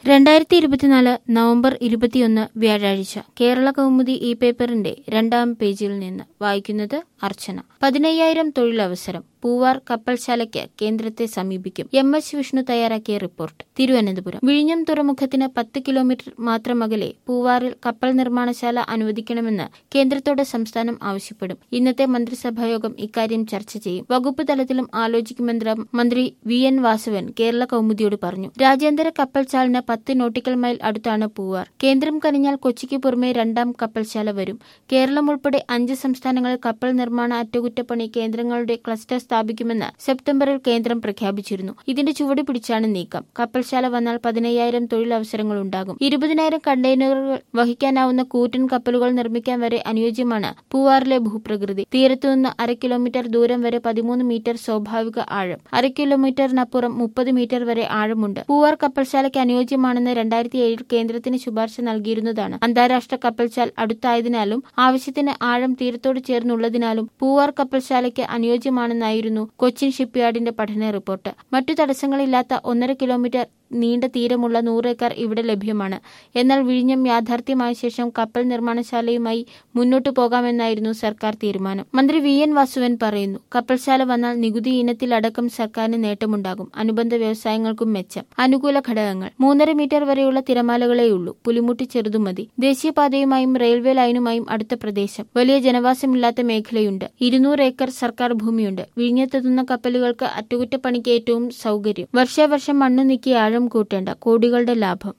രണ്ടായിരത്തി ഇരുപത്തിനാല് നവംബർ ഇരുപത്തിയൊന്ന് വ്യാഴാഴ്ച കേരള കൗമുദി ഈ പേപ്പറിന്റെ രണ്ടാം പേജിൽ നിന്ന് വായിക്കുന്നത് അർച്ചന പതിനയ്യായിരം തൊഴിലവസരം പൂവാർ കപ്പൽശാലയ്ക്ക് കേന്ദ്രത്തെ സമീപിക്കും എം എച്ച് വിഷ്ണു തയ്യാറാക്കിയ റിപ്പോർട്ട് തിരുവനന്തപുരം വിഴിഞ്ഞം തുറമുഖത്തിന് പത്ത് കിലോമീറ്റർ മാത്രം അകലെ പൂവാറിൽ കപ്പൽ നിർമ്മാണശാല അനുവദിക്കണമെന്ന് കേന്ദ്രത്തോട് സംസ്ഥാനം ആവശ്യപ്പെടും ഇന്നത്തെ മന്ത്രിസഭായോഗം ഇക്കാര്യം ചർച്ച ചെയ്യും വകുപ്പ് തലത്തിലും ആലോചിക്കുമെന്ന് മന്ത്രി വി എൻ വാസവൻ കേരള കൗമുദിയോട് പറഞ്ഞു രാജ്യാന്തര കപ്പൽശാലിന് പത്ത് നോട്ടിക്കൽ മൈൽ അടുത്താണ് പൂവാർ കേന്ദ്രം കനിഞ്ഞാൽ കൊച്ചിക്ക് പുറമെ രണ്ടാം കപ്പൽശാല വരും കേരളം ഉൾപ്പെടെ അഞ്ച് സംസ്ഥാനങ്ങളിൽ കപ്പൽ നിർമ്മാണ അറ്റകുറ്റപ്പണി കേന്ദ്രങ്ങളുടെ ക്ലസ്റ്റർ സ്ഥാപിക്കുമെന്ന് സെപ്റ്റംബറിൽ കേന്ദ്രം പ്രഖ്യാപിച്ചിരുന്നു ഇതിന്റെ ചുവട് പിടിച്ചാണ് നീക്കം കപ്പൽശാല വന്നാൽ പതിനയ്യായിരം തൊഴിലവസരങ്ങൾ ഉണ്ടാകും ഇരുപതിനായിരം കണ്ടെയ്നറുകൾ വഹിക്കാനാവുന്ന കൂറ്റൻ കപ്പലുകൾ നിർമ്മിക്കാൻ വരെ അനുയോജ്യമാണ് പൂവാറിലെ ഭൂപ്രകൃതി തീരത്തുനിന്ന് അര കിലോമീറ്റർ ദൂരം വരെ പതിമൂന്ന് മീറ്റർ സ്വാഭാവിക ആഴം അര കിലോമീറ്ററിനപ്പുറം മുപ്പത് മീറ്റർ വരെ ആഴമുണ്ട് പൂവാർ കപ്പൽശാലയ്ക്ക് അനുയോജ്യമാണെന്ന് രണ്ടായിരത്തി ഏഴിൽ കേന്ദ്രത്തിന് ശുപാർശ നൽകിയിരുന്നതാണ് അന്താരാഷ്ട്ര കപ്പൽശാൽ അടുത്തായതിനാലും ആവശ്യത്തിന് ആഴം തീരത്തോട് ചേർന്നുള്ളതിനാലും പൂവാർ കപ്പൽശാലയ്ക്ക് അനുയോജ്യമാണെന്നായിരുന്നു കൊച്ചിൻ ഷിപ്പ്യാർഡിന്റെ പഠന റിപ്പോർട്ട് മറ്റു തടസ്സങ്ങളില്ലാത്ത ഒന്നര കിലോമീറ്റർ നീണ്ട തീരമുള്ള നൂറേക്കർ ഇവിടെ ലഭ്യമാണ് എന്നാൽ വിഴിഞ്ഞം യാഥാർത്ഥ്യമായ ശേഷം കപ്പൽ നിർമ്മാണശാലയുമായി മുന്നോട്ടു പോകാമെന്നായിരുന്നു സർക്കാർ തീരുമാനം മന്ത്രി വി എൻ വാസുവൻ പറയുന്നു കപ്പൽശാല വന്നാൽ നികുതി ഇനത്തിലടക്കം സർക്കാരിന് നേട്ടമുണ്ടാകും അനുബന്ധ വ്യവസായങ്ങൾക്കും മെച്ചം അനുകൂല ഘടകങ്ങൾ മൂന്നര മീറ്റർ വരെയുള്ള തിരമാലകളേയുള്ളൂ പുലിമുട്ടി ചെറുതുമതി ദേശീയപാതയുമായും റെയിൽവേ ലൈനുമായും അടുത്ത പ്രദേശം വലിയ ജനവാസമില്ലാത്ത മേഖലയുണ്ട് ഇരുന്നൂറ് ഏക്കർ സർക്കാർ ഭൂമിയുണ്ട് വിഴിഞ്ഞത്തെത്തുന്ന കപ്പലുകൾക്ക് അറ്റകുറ്റപ്പണിക്ക് ഏറ്റവും സൗകര്യം വർഷാവർഷം മണ്ണ് നീക്കി ആഴം കൂട്ടേണ്ട കോടികളുടെ ലാഭം